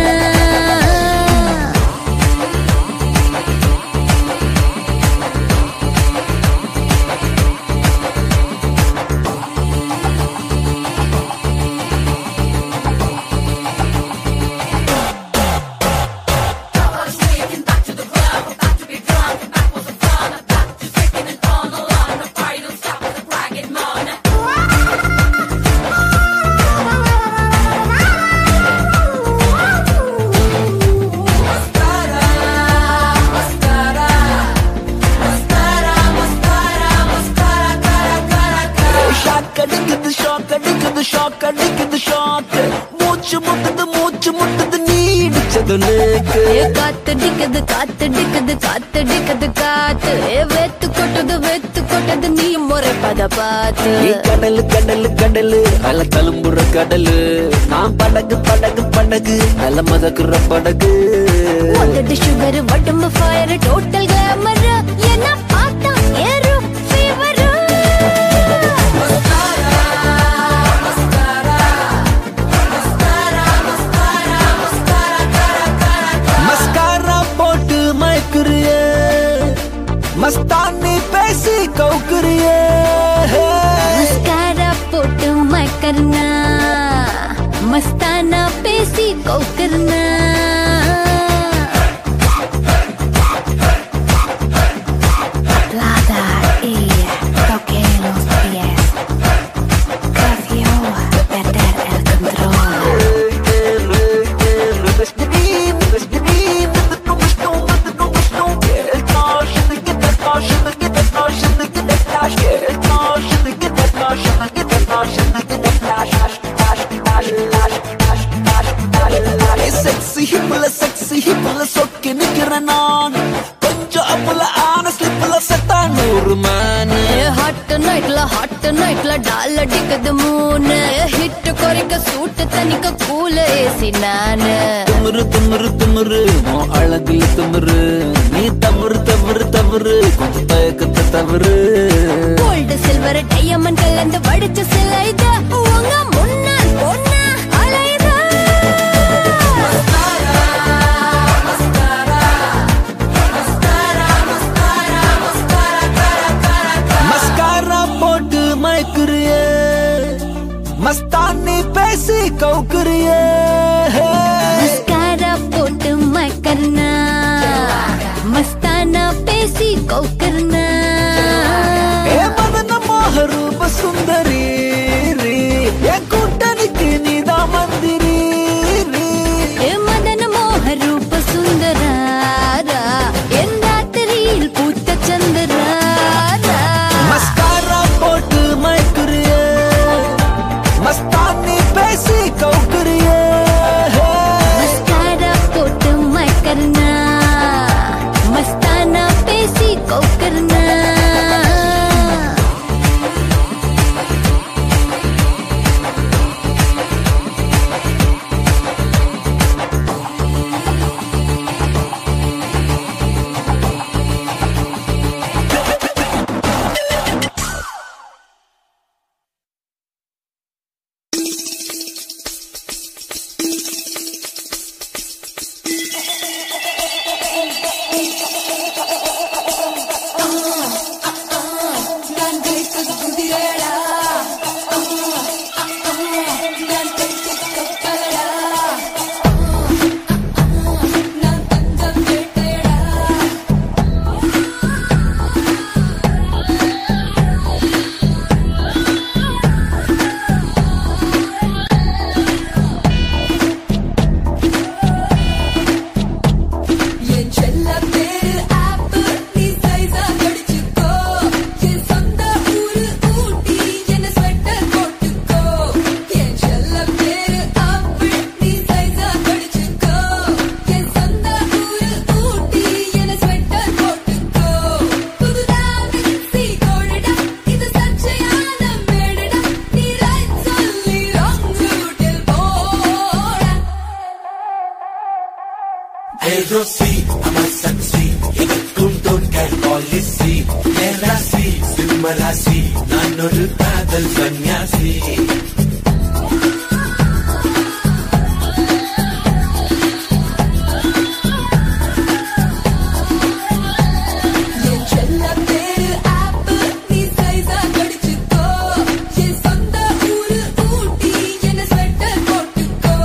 ஷாக் அடிக்குது ஷாக் அடிக்குது ஷாக் அடிக்குது ஷாக் மூச்சு முட்டுது மூச்சு முட்டுது நீ இடிச்சது நேக்கு ஏ காத்தடிக்குது காத்தடிக்குது காத்தடிக்குது காத்து ஏ வெத்து கொட்டுது வெத்து கொட்டது நீ முறைப்பத பார்த்து நீ கடலு கடலு கடலு அல தழும்புற கடலு நான் படகு படகு படகு அல மதக்குற படகு உதடு சுகர் உடம்பு ஃபயர் டோட்டல் கிளாமர் என்ன பார்த்தா ஏறும் ஃபீவர் மஸ்காரா போட்டு மயக்குறியே மஸ்தானி பேசி கவுக்குறியே மஸ்காரா போட்டு மயக்கறனா மஸ்தானா பேசி கோக்கறனா Plata y toque los pies. Cafio, perder el control. Sexy ஹிப்ல செக்ஸி ஹிப்ல சொக்கி நிக்கிறேன் நான் கொஞ்சம் அப்புல ஆன ஸ்லிப்ல செத்தா நூறு மேனு ஹாட் நைட்ல ஹாட் நைட்ல டால் அடிக்குது மூணு ஹிட் குறைக்க சூட்டு தனிக்க கூல ஏசி நானு துமுறு துமுறு துமுறு உன் அழகுல துமுறு நீ தவறு தவறு தவறு கொஞ்சம் தயக்கத்தை தவறு கோல்டு சில்வர் டையமண்ட் கலந்து வடிச்ச சிலை இது உங்க முன்னால் பொண்ணா அலையுது மஸ்காரா போட்டு மயக்குறியே மஸ்தானி பேசி கவுக்குறியே மஸ்காரா போட்டு மயக்கறனா மஸ்தானா பேசி கோக்கறனா ஏ மதன மோக ரூப சுந்தரி ரீ. என் கூட்டணிக்கு நீதான் மந்திரி ரீ. ஏ மதன மோக ரூப சுந்தராரா என் ராத்திரியில் பூத்த சந்திராரா மஸ்காரா போட்டு மயக்குறியே மஸ்தானி பேசி கவுக்குறியே மஸ்காரா போட்டு மயக்கறனா மஸ்தானா பேசி கோக்கறனா நீ சைஸா கடிச்சுக்கோ என் சொந்த ஊரு ஊட்டி ராசி சிம்ம ராசி நான் ஒரு காதல் சன்னியாசி என் செல்ல பேரு ஆப்பு நீ சைஸா கடிச்சுக்கோ என் சொந்த ஊரு ஊட்டி என்ன ஸ்வெட்டர் போட்டுக்கோ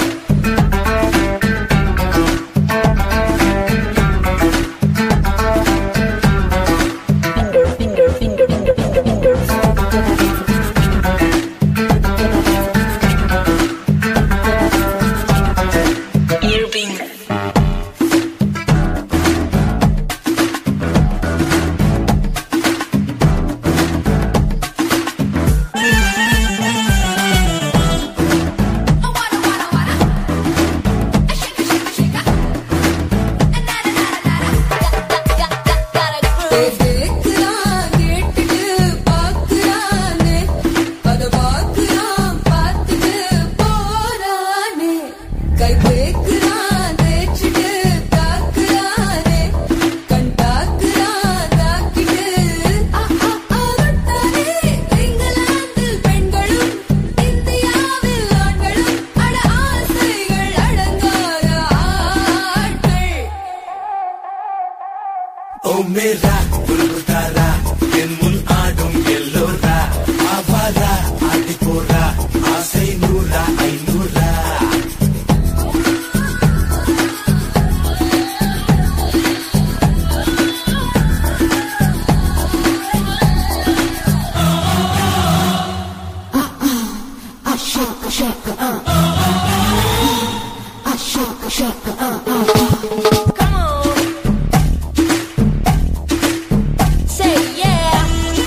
கேக்குறான் கேட்டுட்டு பாக்குறானே அத பாக்குறான் பார்த்துட்டு போறானே கை பேக்குறான் தேய்ச்சிட்டு தாக்குறானே கண் தாக்குறான் தாக்கிட்டு ஆகட்டானே இங்கிலாந்தில் பெண்களும் இந்தியாவில் ஆண்களும் அட ஆசைகள் அடங்காத ஆட்கள் ஓ மேரா குல்குத்தாரா என் முன் ஆடும் எல்லோரா ஆவாரா ஆடி போரா ஆசை நூறா ஐநூறா Say yeah.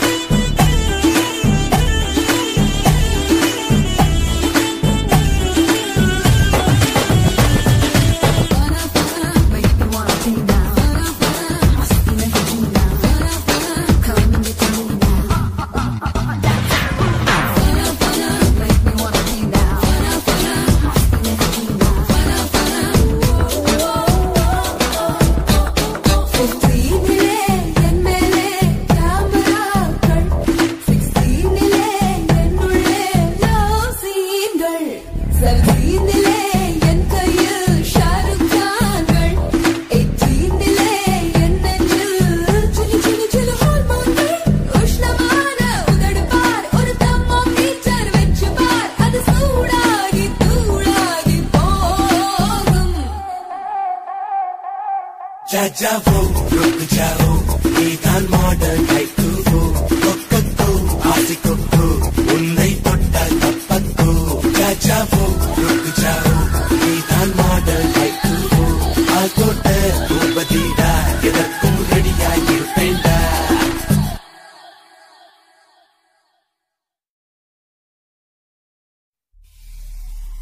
சிக்ஸ்டீனிலே என் மேலே கேமராக்கள் சிக்ஸ்டீனிலே என்னுள்ளே லவ் சீன்கள் செவன்டீனிலே என் கையில் ஷாருக் கான்கள் எயிட்டீனிலே என் நெஞ்சில் சிலு சிலு சிலு ஹார்மோன்கள் உஷ்ணமான உதடு பார் ஒரு தெர்மோமீட்டர் வச்சு பார் அது சூடாகி தூளாகி போகும் ஜாஜாவோ ருக்கு ஜாவோ நீதான் மாடர்ன் கைக்குவோ கொக்கோ ஆசி கொக்கோ உன்னை தொட்டால் தப்பக்கோ ஜாஜாவோ ருக்கு ஜாவோ நீதான் மாடர்ன் கைக்குவோ ஆகோட்ட பூபதிடா எதற்கும் ரெடியாகிருப்பேன்டா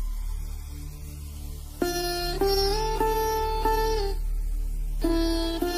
Thank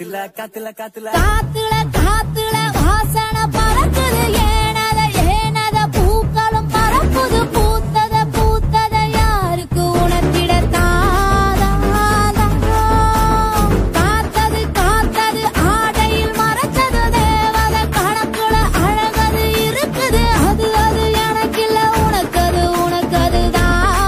காத்துல காத்துல காத்துல காத்துல காத்துல வாசனை பறக்குது ஏனத ஏனத பூக்களும் பறக்குது பூத்தத பூத்தத யாருக்கு உணர்த்திட தாதா காத்தது காத்தது ஆடையில் மறைச்சது தேவத கணக்குல அழகது இருக்குது அது அது எனக்கில்ல உனக்கது உனக்கதுதான்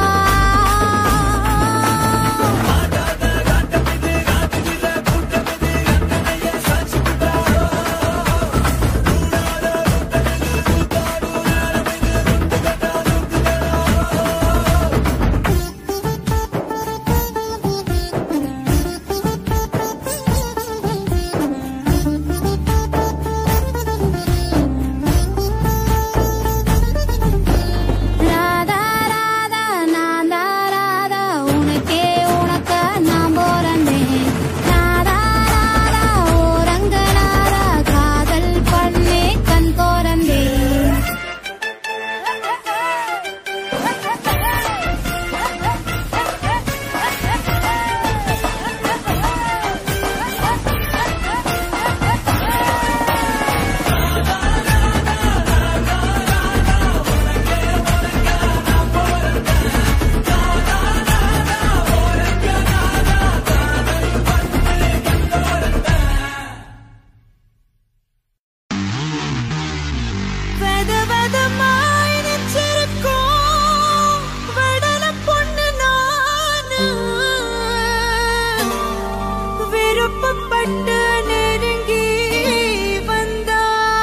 ராதா ராதா நாதா ராதா உனக்கே உனக்க நான் போறந்தேன் ராதா ராதா ஓரங்க ராதா காதல் பண்ணே கண் தோறந்தேன் வெத வெதமாய் நெஞ்சிருக்கும் வடல பொண்ணு நானு விருப்பப்பட்டு நெருங்கி வந்தா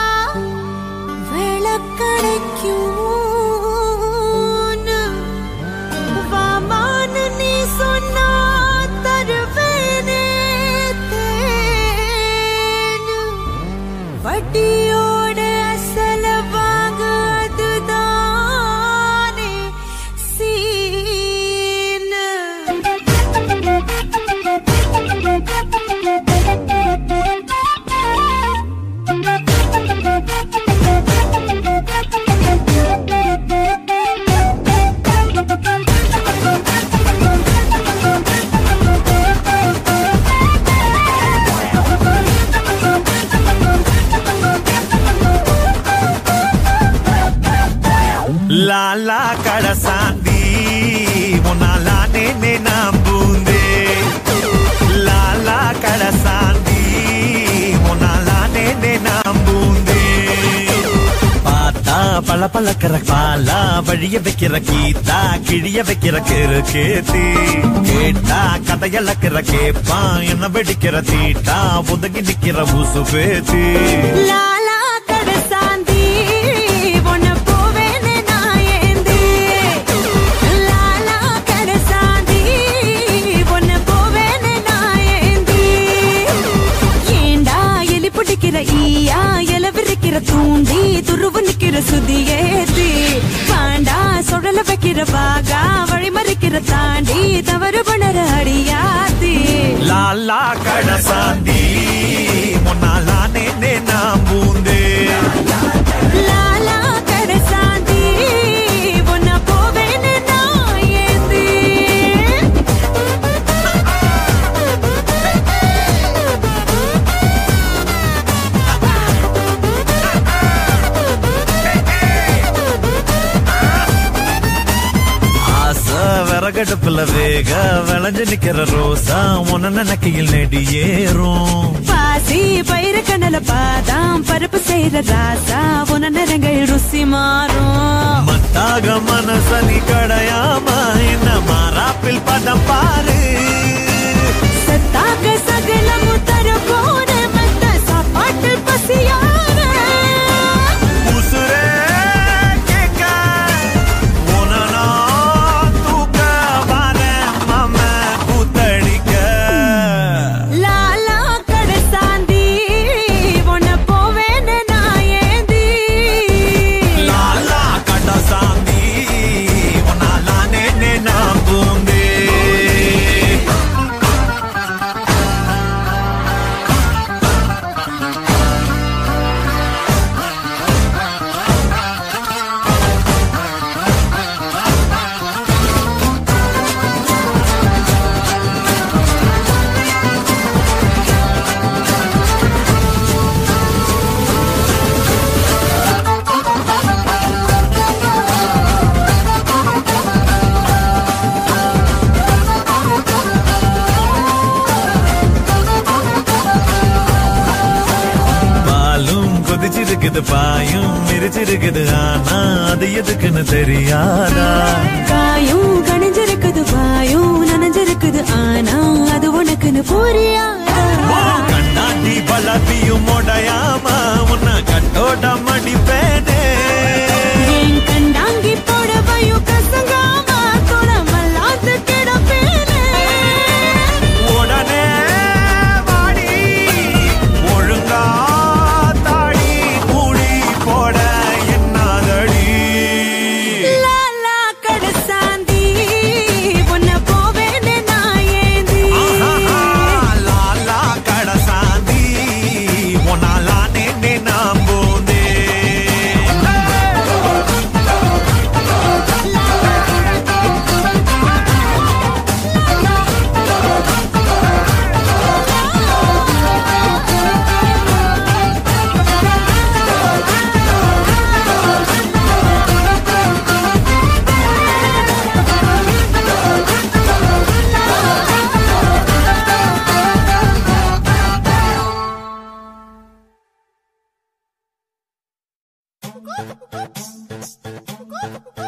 விளக்கடைக்கும் வாமான்னு நீ சொன்னா தருவேனே தேனு வட்டியோட அசல வாங்க அதுதானே சீனு லாலா கடசாந்தி உன்னாலா நேனே நாம் பூந்தே லாலா கடசாந்தி உன்னாலா நேனே நாம் பூந்தே பார்த்தா பல பழக்கிற பாலா வழிய வைக்கிற கீதா கிழிய வைக்கிற கிரு கேத்தி கேட்டா கதையளக்கிற கேப்பா என்ன வெடிக்கிற தீட்டா ஒதுங்கி நிக்கிற ஊசு பேத்தி லாலா கடசாந்தி உன்ன போவேன்னு நான் ஏந்தி லாலா கடசாந்தி உன்ன போவேன்னு நான் ஏந்தி ஏண்டா எலி பிடிக்கிற ஈயா எல விரிக்கிற தூண்டி துருவு நிக்கிற சுதியேத்தி பாண்டா சுழல வைக்கிற வாகா வழிமறிக்கிற தாண்டி தவறு பண்ணற அடியாத்தி லாலா கடசாந்தி முன்னாலா நேனே நாம் பூந்தே லாலா கடசாந்தி உன்ன போவேன்னு நான் ஏந்தி ஆசை விறகடுப்புல வேக விளைஞ்சு நிக்கிற ரோசா உன நினைக்கையில் நெடியேறும் பாசி பயிர கண்ணல பாதாம் பருப்பு செய்யற ராசா உன நிறங்கள் ருசி மாறும் மத்தாக மனசனி கடையாம என்ன மாறாப்பில் பதம் பாரு சத்தாக சகலமும் தர போன மத்த சாப்பாட்டு பசியான உசுரே கேட்க உன நான் தூக்க வரேன் மம கூத்தடிக்க லாலா கடசாந்தி உன்ன போவேன்னு நான் ஏந்தி லாலா கடசாந்தி உன்னாலா நேனே நாம் பூந்தே இருக்குது பாயும் மிரிச்சிருக்குது ஆனா அது எதுக்குன்னு தெரியாதா காயும் கணிஞ்சிருக்குது வாயும் நனைஞ்சிருக்குது ஆனா அது உனக்குன்னு புரியாதா கண்ணாடி பலப்பியும் உடையாம உன்னை கட்டோட மடிப்பேனே என் கண்டாங்கி போடவையும் கசங்காம குணமல்லாது கிடப்பேனே உடனே வாடி ஒழுங்கா தாடி மூடி போட என்னாதடி லாலா கடசாந்தி உன்னை போவேன்னு நான் ஏந்தி ஆஹாஹா, லாலா கடசாந்தி உன்னாலானே நான் போந்தே Cuckoo.